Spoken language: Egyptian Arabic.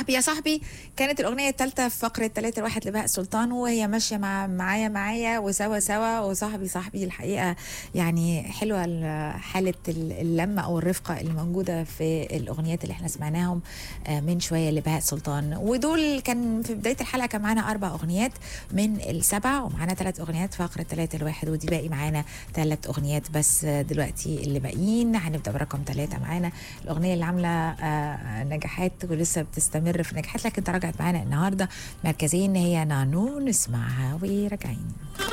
صاحبي يا صاحبي كانت الأغنية الثالثة في فقرة ثلاثة الواحد لبهاء سلطان وهي ماشية مع معايا معايا وسوا سوا وصاحبي صاحبي الحقيقة يعني حلوة ال- حالة ال- اللمة أو الرفقة اللي موجودة في الأغنيات اللي احنا سمعناهم آه، من شوية لبهاء سلطان ودول كان في بداية الحلقة كان معانا أربع أغنيات من السبعة ومعانا ثلاث أغنيات في فقرة ثلاثة الواحد ودي باقي معانا ثلاث أغنيات بس آه، دلوقتي اللي باقيين هنبدأ برقم ثلاثة معانا الأغنية اللي عاملة آه، نجاحات ولسه بتستمر في نجاحات لكن تراجعت معانا النهاردة مركزين هي نانو نسمعها وراجعين